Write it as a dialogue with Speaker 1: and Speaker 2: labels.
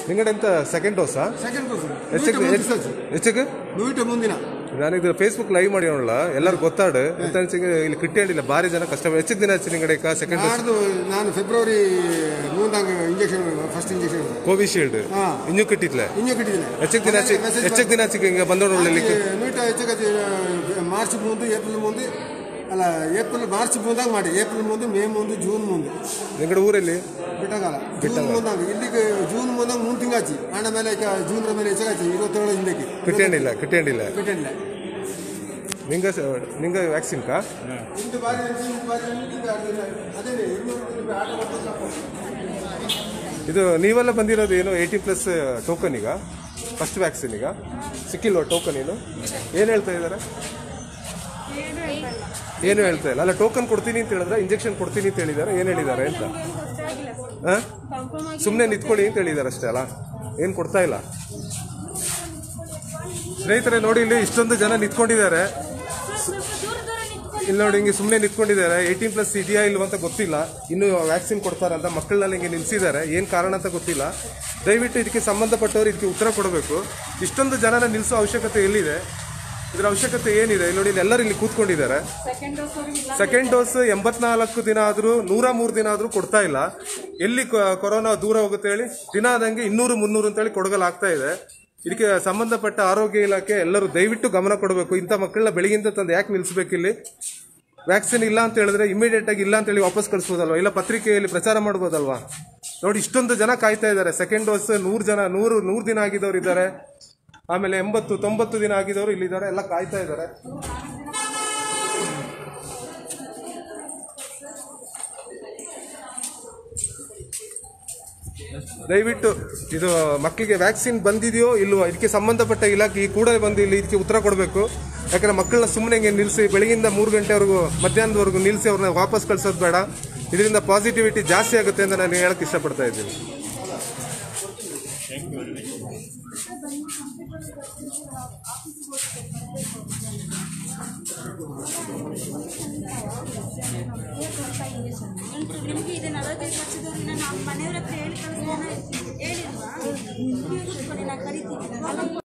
Speaker 1: ನಿങ്ങളുടെ ಎಂತ second dose
Speaker 2: second dose
Speaker 1: ಹೆಚ್ಚಕ್ಕೆ ಹೆಚ್ಚಕ್ಕೆ
Speaker 2: ನೂಟ ಮುಂದಿನ
Speaker 1: ನಾನಿದು ಫೇಸ್ಬುಕ್ ಲೈವ್ ಮಾಡಿಯೋಣ ಎಲ್ಲರೂ ಗೊತ್ತಾಡು ಅಂತ ಅನ್ಸಿಂಗೆ ಇಲ್ಲಿ ಕಿಟ್ಟಿಯಂಡಿಲ್ಲ ಭಾರಿ ಜನ ಕಷ್ಟ ಹೆಚ್ಚಿಗೆ ದಿನ ಹಚ್ಚಿ ನಿಂಗಡೆ ಸೆಕೆಂಡ್ ಡೋಸ್
Speaker 2: ನಾಡ್ದು ನಾನು ಫೆಬ್ರವರಿ ಮೂರ್ನಾಗ ಇಂಜೆಕ್ಷನ್ ಫಸ್ಟ್ ಇಂಜೆಕ್ಷನ್
Speaker 1: ಕೋವಿಶೀಲ್ಡ್
Speaker 2: ಹಾ.
Speaker 1: ಇನ್ನೂ ಕಿಟ್ಟಿತ್ಲೆ
Speaker 2: ಇನ್ನೂ ಕಿಟ್ಟಿದ್ದೀನಿ
Speaker 1: ಹೆಚ್ಚಿಗೆ ದಿನ ಹಚ್ಚಿ ಹೆಚ್ಚಿಗೆ ದಿನ ಹಚ್ಚಿಗೆ ಹಿಂಗೆ ಬಂದೋಣ
Speaker 2: ನೂಟ ಹೆಚ್ಚಿಗೆ ಮಾರ್ಚ್ ಮುಂದೆ ಏಪ್ರಿಲ್ ಮುಂದೆ ಅಲ್ಲ ಏಪ್ರಿಲ್ ಮಾರ್ಚ್ ಮುಂದಾಗ ಮಾಡಿ ಏಪ್ರಿಲ್ ಮುಂದೆ ಮೇ ಮುಂದೆ ಜೂನ್ ಮುಂದೆ
Speaker 1: ನಿಂಗಡೆ ಊರಲ್ಲಿ
Speaker 2: ಬಿಟ್ಟಂಗಲ್ಲ ಜೂನ್ ಮುಂದಾಗ ಇಲ್ಲಿಗೆ ಜೂನ್ ಮುಂದಾಗ ಮೂರು ತಿಂಗಾಚಿ ಆಣ ಮೇಲೆ ಈಗ ಜೂನ್ ಮೇಲೆ ಹೆಚ್ಚಾಗಿ ಇರುವತ್ತೇಳು ಹಿಂದಕ್ಕೆ
Speaker 1: ಕಿಟ್ಟಿಯಂಡಿಲ್ಲ ಕಿಟ್ಟಿಯಂಡಿಲ್ಲ
Speaker 2: ಬಿಟ್ಟಿಲ್ಲ
Speaker 1: ನಿಂಗ ನಿಂಗ ವ್ಯಾಕ್ಸಿನ್ ಕಾ
Speaker 2: ಇಂದು ಬಾರಿ ಇಂದು ಬಾರಿ ಇಂದು ಅದೇ ಇನ್ನೂರು ಆಟ ಮಾಡ್ತಾರೆ
Speaker 1: ಇದು ನೀವೆಲ್ಲ ಬಂದಿರೋದು ಏನು ಏಯ್ಟೀನ್ ಪ್ಲಸ್ ಟೋಕನ್ ಈಗ ಫಸ್ಟ್ ವ್ಯಾಕ್ಸಿನ್ ಈಗ ಸಿಕ್ಕಿಲ್ವಾ ಟೋಕನ್ ಏನು ಏನು ಹೇಳ್ತಾ ಇದ್ದಾರೆ ಏನು ಹೇಳ್ತಾ ಇಲ್ಲ ಅಲ್ಲ ಟೋಕನ್ ಕೊಡ್ತೀನಿ ಅಂತ ಹೇಳಿದ್ರೆ ಇಂಜೆಕ್ಷನ್ ಕೊಡ್ತೀನಿ ಅಂತ ಹೇಳಿದ್ದಾರೆ ಏನು ಹೇಳಿದ್ದಾರೆ ಅಂತ ಹಾಂ ಸುಮ್ಮನೆ ನಿಂತ್ಕೊಳ್ಳಿ ಅಂತ ಹೇಳಿದ್ದಾರೆ ಅಷ್ಟೇ ಅಲ್ಲ ಏನು ಕೊಡ್ತಾ ಇಲ್ಲ ಸ್ನೇಹಿತರೆ ನೋಡಿ ಇಲ್ಲಿ ಇಷ್ಟೊಂದು ಜನ ನಿಂತ್ಕೊಂಡಿದ್ದಾರೆ ಇಲ್ಲಿ ನೋಡಿ ಹಿಂಗೆ ಸುಮ್ಮನೆ ನಿಂತ್ಕೊಂಡಿದ್ದಾರೆ ಏಯ್ಟೀನ್ ಪ್ಲಸ್ ಇದೆಯಾ ಇಲ್ವಾ ಅಂತ ಗೊತ್ತಿಲ್ಲ ಇನ್ನು ವ್ಯಾಕ್ಸಿನ್ ಕೊಡ್ತಾರಂತ ಮಕ್ಕಳನ್ನೆಲ್ಲ ಹಿಂಗೆ ನಿಲ್ಸಿದ್ದಾರೆ ಏನು ಕಾರಣ ಅಂತ ಗೊತ್ತಿಲ್ಲ ದಯವಿಟ್ಟು ಇದಕ್ಕೆ ಸಂಬಂಧಪಟ್ಟವರು ಇದಕ್ಕೆ ಉತ್ತರ ಕೊಡಬೇಕು ಇಷ್ಟೊಂದು ಜನನ ನಿಲ್ಲಿಸೋ ಅವಶ್ಯಕತೆ ಎಲ್ಲಿದೆ ಇದರ ಅವಶ್ಯಕತೆ ಏನಿದೆ ಇಲ್ಲಿ ನೋಡಿ ಇಲ್ಲಿ ಎಲ್ಲರೂ ಇಲ್ಲಿ ಕೂತ್ಕೊಂಡಿದ್ದಾರೆ ಸೆಕೆಂಡ್ ಡೋಸ್ ಎಂಬತ್ನಾಲ್ಕು ದಿನ ಆದರೂ ನೂರ ಮೂರು ದಿನ ಆದರೂ ಕೊಡ್ತಾ ಇಲ್ಲ ಎಲ್ಲಿ ಕೊ- ಕೊರೋನಾ ದೂರ ಹೋಗುತ್ತೆ ಹೇಳಿ ದಿನ ಆದಂಗೆ ಇನ್ನೂರು ಮುನ್ನೂರು ಅಂತೇಳಿ ಕೊಡಗಲಾಗ್ತಾ ಇದೆ ಇದಕ್ಕೆ ಸಂಬಂಧಪಟ್ಟ ಆರೋಗ್ಯ ಇಲಾಖೆ ಎಲ್ಲರೂ ದಯವಿಟ್ಟು ಗಮನ ಕೊಡಬೇಕು ಇಂಥ ಮಕ್ಕಳನ್ನ ಬೆಳಗಿಂದ ತಂದು ಯಾಕೆ ನಿಲ್ಲಿಸಬೇಕು ಇಲ್ಲಿ ವ್ಯಾಕ್ಸಿನ್ ಇಲ್ಲ ಅಂತ ಹೇಳಿದ್ರೆ ಇಮಿಡಿಯೇಟ್ ಆಗಿ ಇಲ್ಲ ಅಂತ ಹೇಳಿ ವಾಪಸ್ ಕಳಿಸ್ಬೋದಲ್ವಾ ಇಲ್ಲ ಪತ್ರಿಕೆಯಲ್ಲಿ ಪ್ರಚಾರ ಮಾಡ್ಬೋದಲ್ವಾ ನೋಡಿ ಇಷ್ಟೊಂದು ಜನ ಕಾಯ್ತಾ ಇದ್ದಾರೆ ಸೆಕೆಂಡ್ ಡೋಸ್ ನೂರು ಜನ ನೂರು ನೂರು ದಿನ ಆಗಿದವರು ಇದ್ದಾರೆ ಆಮೇಲೆ ಎಂಬತ್ತು ತೊಂಬತ್ತು ದಿನ ಆಗಿದವರು ಇಲ್ಲಿದ್ದಾರೆ ಎಲ್ಲ ಕಾಯ್ತಾ ಇದ್ದಾರೆ ದಯವಿಟ್ಟು ಇದು ಮಕ್ಕಳಿಗೆ ವ್ಯಾಕ್ಸಿನ್ ಬಂದಿದೆಯೋ ಇಲ್ವೋ ಇದಕ್ಕೆ ಸಂಬಂಧಪಟ್ಟ ಇಲಾಖೆ ಈ ಕೂಡಲೇ ಬಂದು ಇಲ್ಲಿ ಇದಕ್ಕೆ ಉತ್ತರ ಕೊಡಬೇಕು ಯಾಕಂದ್ರೆ ಮಕ್ಕಳನ್ನ ಸುಮ್ಮನೆ ಹಿಂಗೆ ನಿಲ್ಲಿಸಿ ಬೆಳಗಿಂದ ಮೂರು ಗಂಟೆವರೆಗೂ ಮಧ್ಯಾಹ್ನದವರೆಗೂ ನಿಲ್ಲಿಸಿ ಅವ್ರನ್ನ ವಾಪಸ್ ಕಳ್ಸೋದು ಬೇಡ ಇದರಿಂದ ಪಾಸಿಟಿವಿಟಿ ಜಾಸ್ತಿ ಆಗುತ್ತೆ ಅಂತ ನಾನು ಹೇಳಕ್ ಇಷ್ಟಪಡ್ತಾ ಇದ್ದೀನಿ
Speaker 3: ನಿಮಗೆ ಇದು ನಲವತ್ತೈದು ವರ್ಷದವ್ರನ್ನ ನಾವು ಮನೆಯವ್ರ ಹತ್ರ ಹೇಳಿ ಕಳಿಸ್ತಾನೆ ಹೇಳಿಲ್ವಾ ಕೂತ್ಕೊಳ್ಳಿ ನಾನು ಕರಿತೀನಿ